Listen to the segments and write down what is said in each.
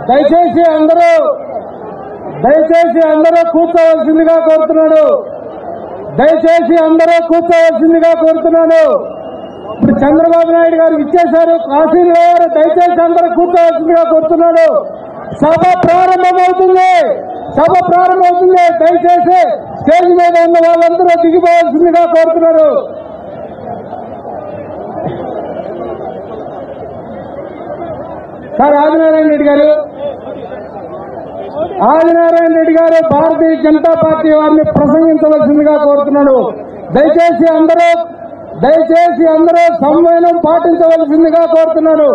దయచేసి అందరూ దయచేసి అందరూ కూర్చోవలసిందిగా కోరుతున్నాడు దయచేసి అందరూ కూర్చోవలసిందిగా కోరుతున్నాను ఇప్పుడు చంద్రబాబు నాయుడు గారు ఇచ్చేశారు కాశీలో గారు దయచేసి అందరూ కూర్చోవలసిందిగా కోరుతున్నాడు సభ ప్రారంభమవుతుంది సభ ప్రారంభమవుతుంది దయచేసి స్టేజ్ మీద ఉన్న వాళ్ళందరూ దిగిపోవాల్సిందిగా కోరుతున్నారు సార్ ఆదినారాయణ రెడ్డి గారు ఆదినారాయణ రెడ్డి గారు భారతీయ జనతా పార్టీ వారిని ప్రసంగించవలసిందిగా కోరుతున్నాను దయచేసి అందరూ దయచేసి అందరూ సంవయనం పాటించవలసిందిగా కోరుతున్నాను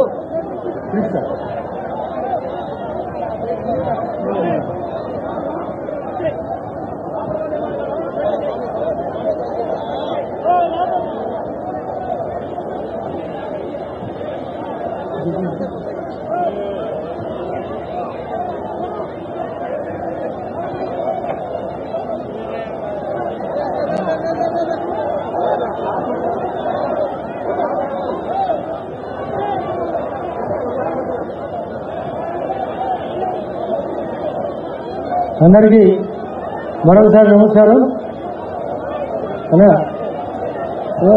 అందరికీ మరొకసారి నమస్కారం అలా ఓ.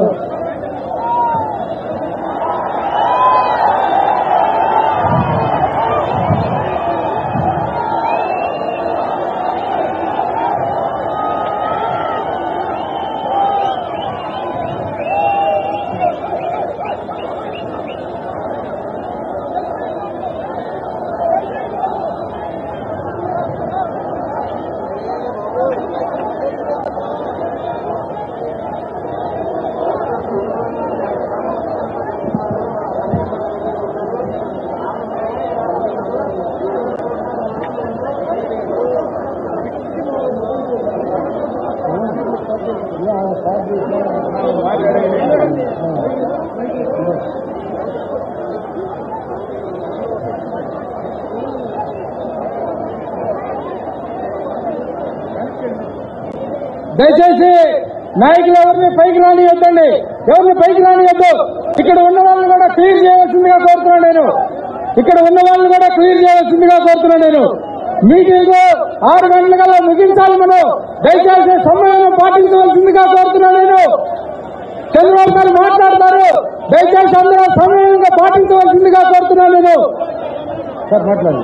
దయచేసి నాయకులు ఎవరిని పైకి రానియొద్దండి ఎవరిని పైకి రానియొద్దు ఇక్కడ ఉన్న వాళ్ళని కూడా క్లియర్ చేయవలసిందిగా కోరుతున్నాను నేను ఇక్కడ ఉన్న వాళ్ళని కూడా క్లియర్ చేయవలసిందిగా కోరుతున్నాను నేను మీటింగ్ ఆరు గంటల కల్లా ముగించాలి మనం దయచేసి సమ్మేళనం పాటించవలసిందిగా కోరుతున్నాను నేను చంద్రబాబు గారు మాట్లాడతారు దయచేసి అందరూ సమ్మేళనంగా పాటించవలసిందిగా కోరుతున్నాను నేను సార్ మాట్లాడండి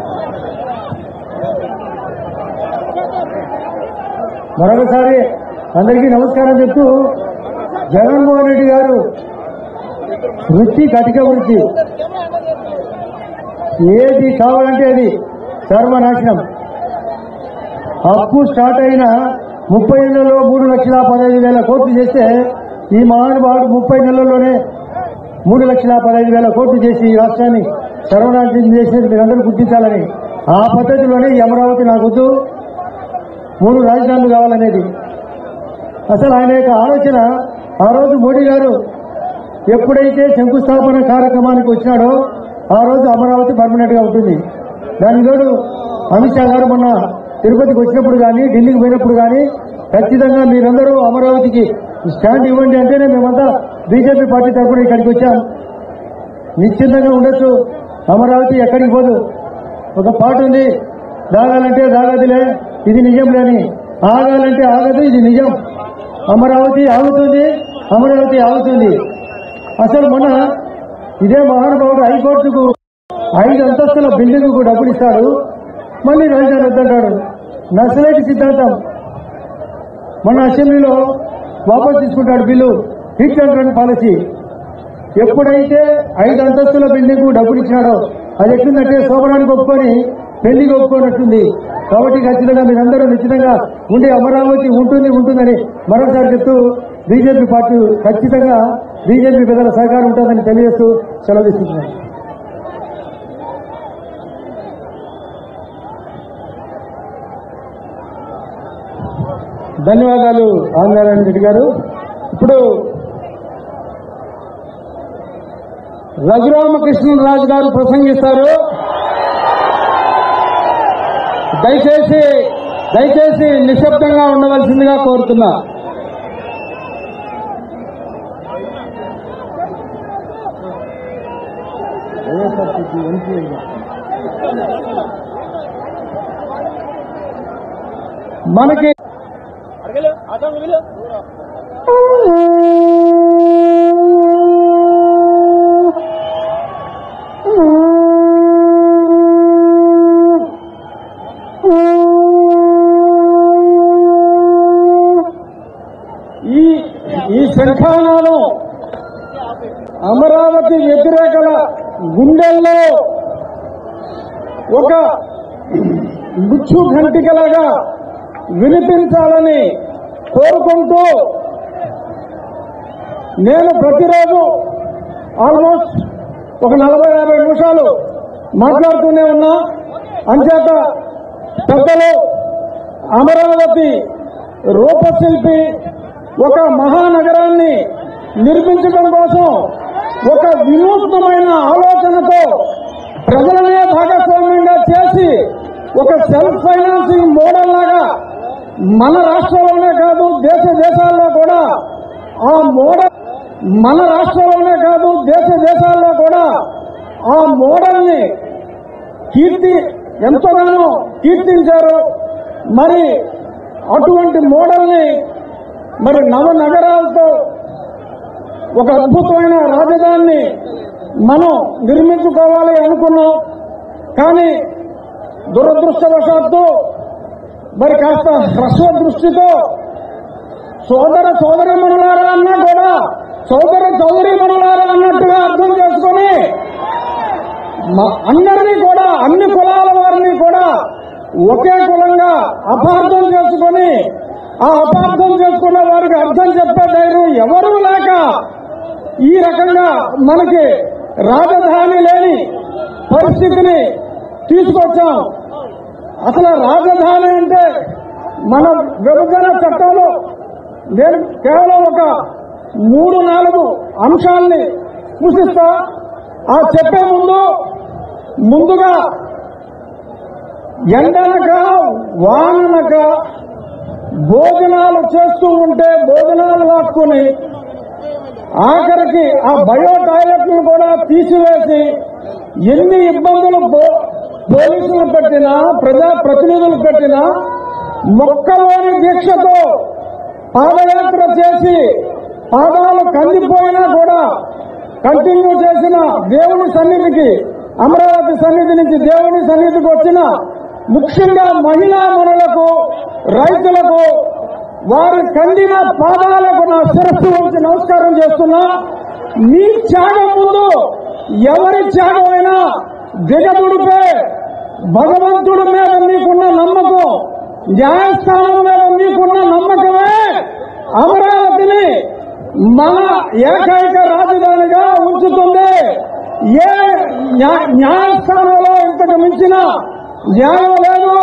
మరొకసారి అందరికీ నమస్కారం చెప్తూ జగన్మోహన్ రెడ్డి గారు వృత్తి కటిక వృత్తి ఏది కావాలంటే అది సర్వనాశనం అప్పు స్టార్ట్ అయిన ముప్పై నెలల్లో మూడు లక్షల పదహైదు వేల కోట్లు చేస్తే ఈ మహానుభావుడు ముప్పై నెలల్లోనే మూడు లక్షల పదహైదు వేల కోట్లు చేసి ఈ రాష్ట్రాన్ని సర్వనాశనం చేసేది మీరందరూ గుర్తించాలని ఆ పద్ధతిలోనే ఈ అమరావతి నాకు వద్దు మూడు రాజధానులు కావాలనేది అసలు ఆయన యొక్క ఆలోచన ఆ రోజు మోడీ గారు ఎప్పుడైతే శంకుస్థాపన కార్యక్రమానికి వచ్చినాడో ఆ రోజు అమరావతి పర్మనెంట్ గా ఉంటుంది దానికి తోడు అమిత్ షా గారు మొన్న తిరుపతికి వచ్చినప్పుడు కానీ ఢిల్లీకి పోయినప్పుడు కానీ ఖచ్చితంగా మీరందరూ అమరావతికి స్టాండ్ ఇవ్వండి అంటేనే మేమంతా బీజేపీ పార్టీ తరఫున ఇక్కడికి వచ్చాం నిశ్చింతంగా ఉండొచ్చు అమరావతి ఎక్కడికి పోదు ఒక పాట ఉంది దాగాలంటే దాగదులే ఇది నిజంలే అని ఆగాలంటే ఆగదు ఇది నిజం అమరావతి ఆగుతుంది అమరావతి ఆగుతుంది అసలు మన ఇదే మహానుభావుడు హైకోర్టుకు ఐదు అంతస్తుల బిల్డింగ్ కు డబ్బులు ఇస్తాడు మళ్ళీ రాజధాని వద్దంటాడు నక్సలైట్ సిద్ధాంతం మన అసెంబ్లీలో వాపస్ తీసుకుంటాడు bill hit and run policy ఎప్పుడైతే ఐదు అంతస్తుల బిల్డింగ్ డబ్బులు ఇచ్చినాడో అది ఎట్లుందంటే శోభనానికి ఒప్పుకొని పెళ్లికి ఒప్పుకోనట్టుంది కాబట్టి ఖచ్చితంగా మీరందరూ నిశ్చితంగా ఉండే అమరావతి ఉంటుంది ఉంటుందని మరోసారి చెప్తూ బీజేపీ పార్టీ ఖచ్చితంగా బీజేపీ పెద్దల సహకారం ఉంటుందని తెలియజేస్తూ సెలవు తీసుకుంటున్నాను ధన్యవాదాలు ఆంధ్రారాయణ రెడ్డి గారు ఇప్పుడు రఘురామకృష్ణరాజు గారు ప్రసంగిస్తారు దయచేసి దయచేసి నిశ్శబ్దంగా ఉండవలసిందిగా కోరుతున్నా వైఎస్ఆర్సీపీ ఎంపీ మనకి ఈ ఈ శంఖానాదం అమరావతి వ్యతిరేకల గుండెల్లో ఒక ముచ్చు ఘంటికలాగా వినిపించాలని కోరుకుంటూ నేను ప్రతిరోజు ఆల్మోస్ట్ ఒక నలభై యాభై నిమిషాలు మాట్లాడుతూనే ఉన్నా అంచేత పెద్దలు అమరావతి రూపశిల్పి ఒక మహానగరాన్ని నిర్మించడం కోసం ఒక వినూత్నమైన ఆలోచనతో ప్రజలనే భాగస్వామ్యంగా చేసి ఒక సెల్ఫ్ ఫైనాన్సింగ్ మోడల్ లాగా మన రాష్ట్రంలోనే కాదు దేశ దేశాల్లో కూడా ఆ మోడల్ మన రాష్ట్రంలోనే కాదు దేశ దేశాల్లో కూడా ఆ మోడల్ ని కీర్తి ఎంతగానో కీర్తించారు మరి అటువంటి మోడల్ ని మరి నవ నగరాలతో ఒక అద్భుతమైన రాజధానిని మనం నిర్మించుకోవాలి అనుకున్నాం కానీ దురదృష్టవశాత్తు మరి కాస్త హ్రస్వ దృష్టితో సోదర సోదరి మనులారా అన్నా కూడా సోదర సోదరి మనులారా అన్నట్టుగా అర్థం చేసుకొని మ- అందరినీ కూడా అన్ని కులాల వారిని కూడా ఒకే కులంగా అపార్థం చేసుకొని ఆ అపార్థం చేసుకున్న వారికి అర్థం చెప్పే ధైర్యం ఎవరూ లేక ఈ రకంగా మనకి రాజధాని లేని పరిస్థితిని తీసుకొచ్చాం అసలు రాజధాని అంటే మన విభజన చట్టంలో నేను కేవలం ఒక మూడు నాలుగు అంశాల్ని సూచిస్తా ఆ చెప్పే ముందు ముందుగా ఎండనక వాననక భోజనాలు చేస్తూ ఉంటే భోజనాలు లాక్కుని ఆఖరికి ఆ బయో టాయిలెట్లను కూడా తీసివేసి ఎన్ని ఇబ్బందులు పో- పోలీసులు పెట్టినా ప్రజా ప్రతినిధులు పెట్టినా మొక్కలోని దీక్షతో పాదయాత్ర చేసి పాదాలు కందిపోయినా కూడా కంటిన్యూ చేసిన దేవుని సన్నిధికి అమరావతి సన్నిధి నుంచి దేవుని సన్నిధికి వచ్చిన ముఖ్యంగా మహిళా మనులకు రైతులకు వారి కందిన పాదాలకు నా శిరస్సు ఉంచి నమస్కారం చేస్తున్నా మీ త్యాగం ముందు ఎవరి త్యాగమైనా దిగదుడిపే భగవంతుడి మీద మీకున్న నమ్మకం న్యాయస్థానం మీద మీకున్న నమ్మకమే అమరావతిని మన ఏకైక రాజధానిగా ఉంచుతుంది ఏ న్యా- న్యాయస్థానంలో ఇంతకు మించిన న్యాయం లేదు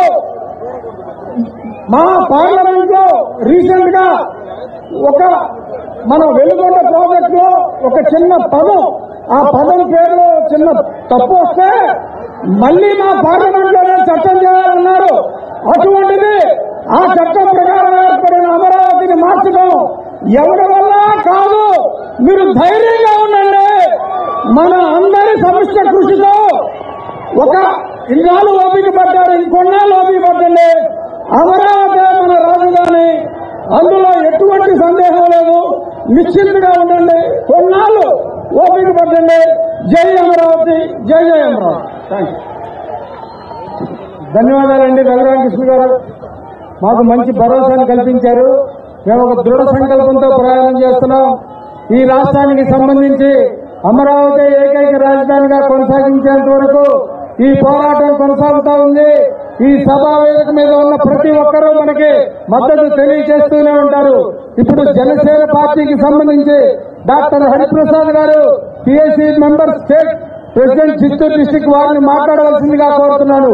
మా పార్లమెంట్ లో రీసెంట్ గా ఒక మన వెలుగొండ ప్రాజెక్ట్ లో ఒక చిన్న పదం ఆ పదం పేరులో చిన్న తప్పు వస్తే మళ్ళీ మా పార్లమెంట్ లోనే చట్టం చేయాలన్నారు అటువంటిది ఆ చట్టం ప్రకారం ఏర్పడిన అమరావతిని మార్చడం ఎవరి వల్ల కాదు మీరు ధైర్యంగా ఉండండి మన అందరి సమిష్ట కృషితో ఒక ఇన్నాళ్ళు ఓపిక పడ్డారు ఇంకొన్నాళ్ళు ఓపిక పట్టండి అమరావతి మన రాజధాని అందులో ఎటువంటి సందేహం లేదు నిశ్చింతగా ఉండండి కొన్నాళ్ళు ఓపిక పట్టండి జై అమరావతి జై జై అమరావతి థ్యాంక్ ధన్యవాదాలండి రఘురామకృష్ణ గారు మాకు మంచి భరోసాను కల్పించారు మేము ఒక దృఢ సంకల్పంతో ప్రయాణం చేస్తున్నాం ఈ రాష్ట్రానికి సంబంధించి అమరావతి ఏకైక రాజధానిగా కొనసాగించేంత వరకు ఈ పోరాటం కొనసాగుతా ఉంది ఈ సభా వేదిక మీద ఉన్న ప్రతి ఒక్కరూ మనకి మద్దతు తెలియజేస్తూనే ఉంటారు ఇప్పుడు జనసేన పార్టీకి సంబంధించి doctor Hariprasad garu PSC member state president Chittoor district వారిని మాట్లాడవలసిందిగా కోరుతున్నాను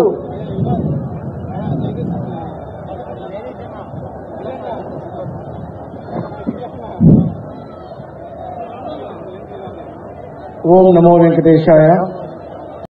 ఓం నమో వెంకటేశాయ